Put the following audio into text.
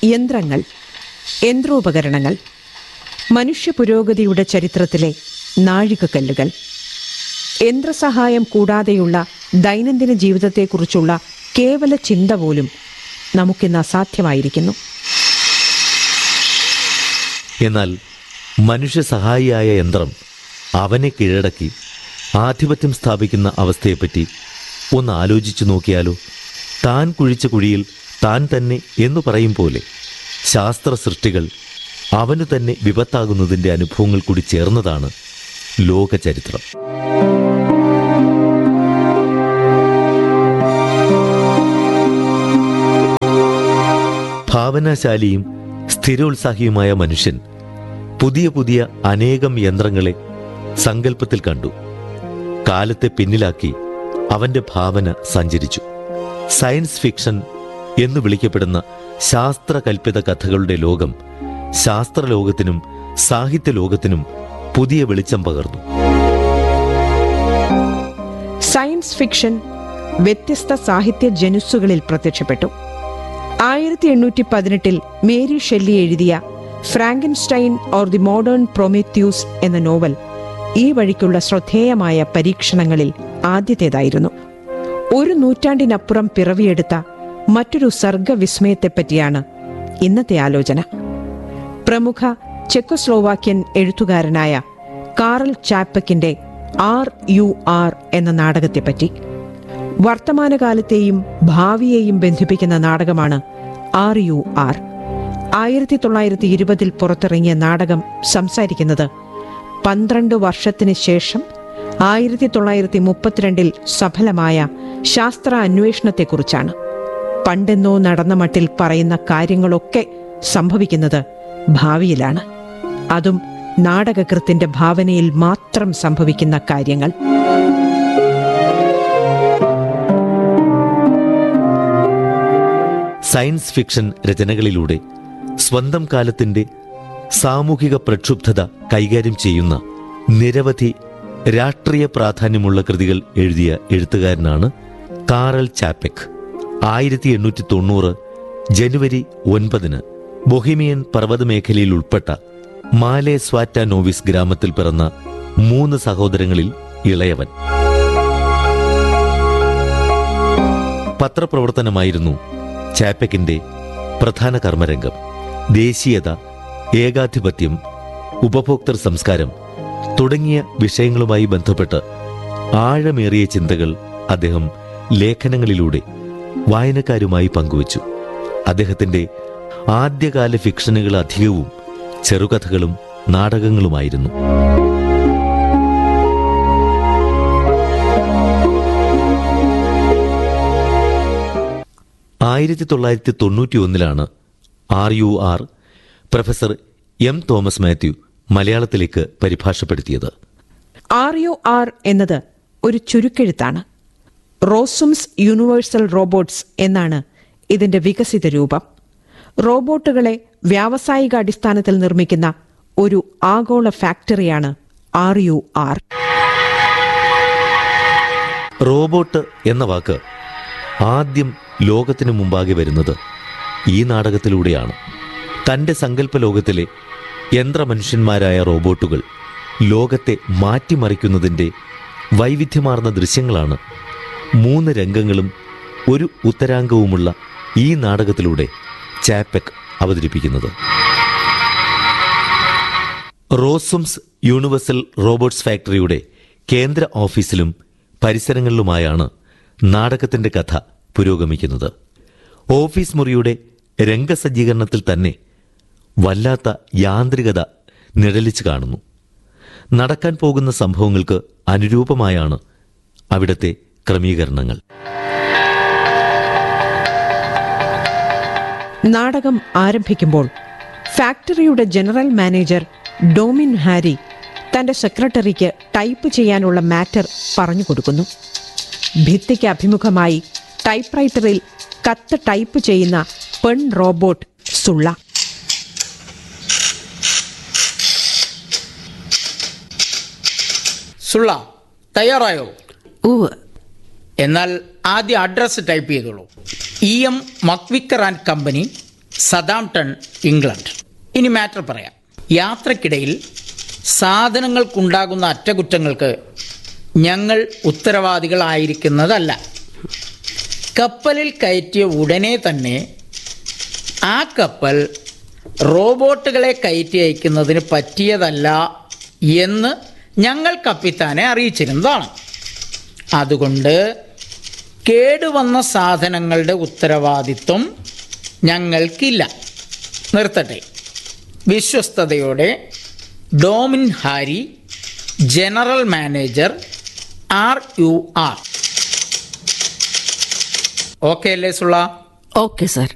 യന്ത്രങ്ങൾ യന്ത്രോപകരണങ്ങൾ മനുഷ്യ പുരോഗതിയുടെ ചരിത്രത്തിലെ നാഴികക്കല്ലുകൾ യന്ത്രസഹായം കൂടാതെയുള്ള ദൈനംദിന ജീവിതത്തെക്കുറിച്ചുള്ള കേവല ചിന്ത പോലും നമുക്കിന്ന് അസാധ്യമായിരിക്കുന്നു എന്നാൽ മനുഷ്യ സഹായിയായ യന്ത്രം അവനെ കീഴടക്കി ആധിപത്യം സ്ഥാപിക്കുന്ന അവസ്ഥയെപ്പറ്റി ഒന്ന് ആലോചിച്ചു നോക്കിയാലോ താൻ കുഴിച്ച കുഴിയിൽ താൻ തന്നെ എന്നു പറയും പോലെ ശാസ്ത്ര സൃഷ്ടികൾ അവനു തന്നെ വിപത്താകുന്നതിൻ്റെ അനുഭവങ്ങൾ കൂടി ചേർന്നതാണ് ലോകചരിത്രം ഭാവനാശാലിയും സ്ഥിരോത്സാഹിയുമായ മനുഷ്യൻ പുതിയ പുതിയ അനേകം യന്ത്രങ്ങളെ സങ്കല്പത്തിൽ കണ്ടു കാലത്തെ പിന്നിലാക്കി അവന്റെ ഭാവന സഞ്ചരിച്ചു സയൻസ് ഫിക്ഷൻ എന്ന് വിളിക്കപ്പെടുന്ന ശാസ്ത്രകൽപ്പിത കഥകളുടെ ലോകം ശാസ്ത്രലോകത്തിനും സാഹിത്യ ലോകത്തിനും പുതിയ വെളിച്ചം പകർന്നു സയൻസ് ഫിക്ഷൻ വ്യത്യസ്ത സാഹിത്യ ജനുസ്സുകളിൽ പ്രത്യക്ഷപ്പെട്ടു ആയിരത്തി എണ്ണൂറ്റി പതിനെട്ടിൽ മേരി ഷെല്ലി എഴുതിയ Frankenstein or the modern Prometheus എന്ന നോവൽ ഈ വഴിക്കുള്ള ശ്രദ്ധേയമായ പരീക്ഷണങ്ങളിൽ ആദ്യത്തേതായിരുന്നു ഒരു നൂറ്റാണ്ടിനപ്പുറം പിറവിയെടുത്ത മറ്റൊരു സർഗവിസ്മയത്തെപ്പറ്റിയാണ് ഇന്നത്തെ ആലോചന പ്രമുഖ ചെക്കോസ്ലോവാക്യൻ എഴുത്തുകാരനായ കാറൽ ചാപ്പക്കിന്റെ ആർ യു ആർ എന്ന നാടകത്തെപ്പറ്റി വർത്തമാനകാലത്തെയും ഭാവിയെയും ബന്ധിപ്പിക്കുന്ന നാടകമാണ് ആർ യു ആർ ആയിരത്തി തൊള്ളായിരത്തി ഇരുപതിൽ പുറത്തിറങ്ങിയ നാടകം സംസാരിക്കുന്നത് പന്ത്രണ്ട് വർഷത്തിന് ശേഷം ആയിരത്തി തൊള്ളായിരത്തി മുപ്പത്തിരണ്ടിൽ സഫലമായ ശാസ്ത്ര അന്വേഷണത്തെക്കുറിച്ചാണ് പണ്ടെന്നോ നടന്ന മട്ടിൽ പറയുന്ന കാര്യങ്ങളൊക്കെ സംഭവിക്കുന്നത് ഭാവിയിലാണ് അതും നാടകകൃത്തിന്റെ ഭാവനയിൽ മാത്രം സംഭവിക്കുന്ന കാര്യങ്ങൾ സയൻസ് ഫിക്ഷൻ രചനകളിലൂടെ സ്വന്തം കാലത്തിന്റെ സാമൂഹിക പ്രക്ഷുബ്ധത കൈകാര്യം ചെയ്യുന്ന നിരവധി രാഷ്ട്രീയ പ്രാധാന്യമുള്ള കൃതികൾ എഴുതിയ എഴുത്തുകാരനാണ് കാറൽ ചാപ്പെക് ആയിരത്തി എണ്ണൂറ്റി തൊണ്ണൂറ് ജനുവരി ഒൻപതിന് ബൊഹിമിയൻ പർവ്വതമേഖലയിൽ ഉൾപ്പെട്ട മാലെ സ്വാറ്റാനോവിസ് ഗ്രാമത്തിൽ പിറന്ന മൂന്ന് സഹോദരങ്ങളിൽ ഇളയവൻ പത്രപ്രവർത്തനമായിരുന്നു ചാപ്പക്കിന്റെ പ്രധാന കർമ്മരംഗം ദേശീയത ഏകാധിപത്യം ഉപഭോക്തൃ സംസ്കാരം തുടങ്ങിയ വിഷയങ്ങളുമായി ബന്ധപ്പെട്ട് ആഴമേറിയ ചിന്തകൾ അദ്ദേഹം ലേഖനങ്ങളിലൂടെ വായനക്കാരുമായി പങ്കുവച്ചു അദ്ദേഹത്തിന്റെ ആദ്യകാല ഫിക്ഷനുകൾ അധികവും ചെറുകഥകളും നാടകങ്ങളുമായിരുന്നു ആയിരത്തി തൊള്ളായിരത്തി തൊണ്ണൂറ്റി ഒന്നിലാണ് R U R professor M Thomas Mathew മലയാളത്തിലേക്ക് പരിഭാഷപ്പെടുത്തിയത് ആർ യു ആർ എന്നത് ഒരു ചുരുക്കെഴുത്താണ് റോസുംസ് യൂണിവേഴ്സൽ റോബോട്ട്സ് എന്നാണ് ഇതിന്റെ വികസിത രൂപം റോബോട്ടുകളെ വ്യാവസായിക അടിസ്ഥാനത്തിൽ നിർമ്മിക്കുന്ന ഒരു ആഗോള ഫാക്ടറിയാണ് ആർ യു ആർ റോബോട്ട് എന്ന വാക്ക് ആദ്യം ലോകത്തിനു മുമ്പാകെ വരുന്നത് ഈ നാടകത്തിലൂടെയാണ് തന്റെ സങ്കല്പ ലോകത്തിലെ യന്ത്രമനുഷ്യന്മാരായ റോബോട്ടുകൾ ലോകത്തെ മാറ്റിമറിക്കുന്നതിൻ്റെ വൈവിധ്യമാർന്ന ദൃശ്യങ്ങളാണ് മൂന്ന് രംഗങ്ങളും ഒരു ഉത്തരാംഗവുമുള്ള ഈ നാടകത്തിലൂടെ ചാപ്പെക് അവതരിപ്പിക്കുന്നത് റോസുംസ് യൂണിവേഴ്സൽ റോബോട്ട്സ് ഫാക്ടറിയുടെ കേന്ദ്ര ഓഫീസിലും പരിസരങ്ങളിലുമായാണ് നാടകത്തിന്റെ കഥ പുരോഗമിക്കുന്നത് ഓഫീസ് മുറിയുടെ രംഗസജ്ജീകരണത്തിൽ തന്നെ വല്ലാത്ത യാന്ത്രികത നിഴലിച്ചു കാണുന്നു നടക്കാൻ പോകുന്ന സംഭവങ്ങൾക്ക് അനുരൂപമായാണ് അവിടുത്തെ ക്രമീകരണങ്ങൾ നാടകം ആരംഭിക്കുമ്പോൾ ഫാക്ടറിയുടെ ജനറൽ മാനേജർ ഡോമിൻ ഹാരി തന്റെ സെക്രട്ടറിക്ക് ടൈപ്പ് ചെയ്യാനുള്ള മാറ്റർ പറഞ്ഞു കൊടുക്കുന്നു ഭിത്തിക്ക് അഭിമുഖമായി ടൈപ്പ്റൈറ്ററിൽ കത്ത് ടൈപ്പ് ചെയ്യുന്ന പെൺ റോബോട്ട് സുള്ള സുള്ള തയ്യാറായോ ഉവ് എന്നാൽ ആദ്യം അഡ്രസ്സ് ടൈപ്പ് ചെയ്തോളൂ E M McWicker and company Southampton England ഇനി മാറ്റർ പറയാം യാത്രക്കിടയിൽ സാധനങ്ങൾക്കുണ്ടാകുന്ന അറ്റകുറ്റങ്ങൾക്ക് ഞങ്ങൾ ഉത്തരവാദികളായിരിക്കുന്നതല്ല കപ്പലിൽ കയറ്റിയ ഉടനെ തന്നെ ആ കപ്പൽ റോബോട്ടുകളെ കയറ്റി അയക്കുന്നതിന് പറ്റിയതല്ല എന്ന് ഞങ്ങൾ കപ്പിത്താനെ അറിയിച്ചിരുന്നതാണ് അതുകൊണ്ട് കേടുവന്ന സാധനങ്ങളുടെ ഉത്തരവാദിത്വം ഞങ്ങൾക്കില്ല നിർത്തട്ടെ വിശ്വസ്തയോടെ Domin Harry general manager R U R okay അല്ലേ സുള്ള ഓക്കെ സർ